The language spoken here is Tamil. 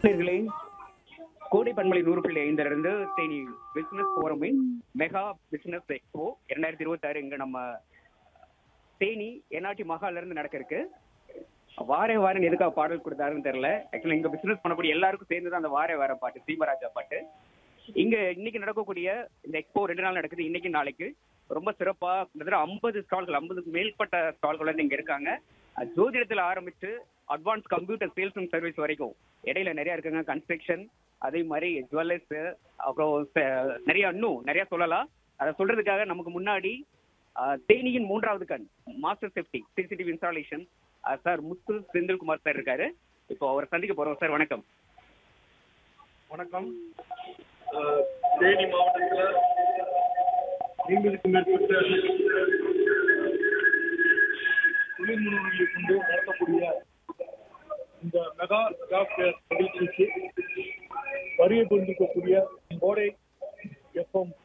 நேயர்களே கோடை பண்பலை நூறு புள்ளி ஐந்திலிருந்து தேனி பிசினஸ் போரமின் மெகா பிசினஸ் எக்ஸ்போ இரண்டாயிரத்தி இருபத்தி ஆறு இங்க நம்ம தேனி என்ஆர்டி மகால இருந்து நடக்க இருக்கு வாரே வாரன் எதுக்காக பாடல் கொடுத்தாருன்னு தெரியல ஆக்சுவலி இங்க பிசினஸ் பண்ணக்கூடிய எல்லாருக்கும் சேர்ந்து தான் அந்த வாரே வார பாட்டு சீமராஜா பாட்டு இங்க இன்னைக்கு நடக்கக்கூடிய இந்த எக்ஸ்போ ரெண்டு நாள் நடக்குது இன்னைக்கு நாளைக்கு ரொம்ப சிறப்பா கிட்டத்தட்ட ஐம்பது ஸ்டால்கள் ஐம்பதுக்கு மேற்பட்ட ஸ்டால்கள் வந்து இங்க இருக்காங்க அஹ் ஜோதிடத்துல ஆரம்பிச்சு advance computer sales and service வரைக்கும் இடையில நிறைய இருக்குங்க கன்ஸ்ட்ரக்ஷன் அதே மாதிரி ஜுவல்லர்ஸ் அப்புறம் ச- நிறைய இன்னும் நிறைய சொல்லலாம் அதை சொல்றதுக்காக நமக்கு முன்னாடி அஹ், தேனியின் மூன்றாவது கண் master safety CCTV installation sir Muthu Senthilkumar sir இருக்காரு இப்போ அவரை சந்திக்க போறோம் சார் வணக்கம் வணக்கம் அஹ், தேனி மாவட்டத்தில் ஐம்பதுக்கு மேற்பட்ட தொழில் முனைவோர்களை கொண்டு நடத்தக்கூடிய இந்த மெகா ஜாப் ஃபேர் நிகழ்ச்சிக்கு வருகை புரிந்திருக்கக்கூடிய கோடை எஃப்எம்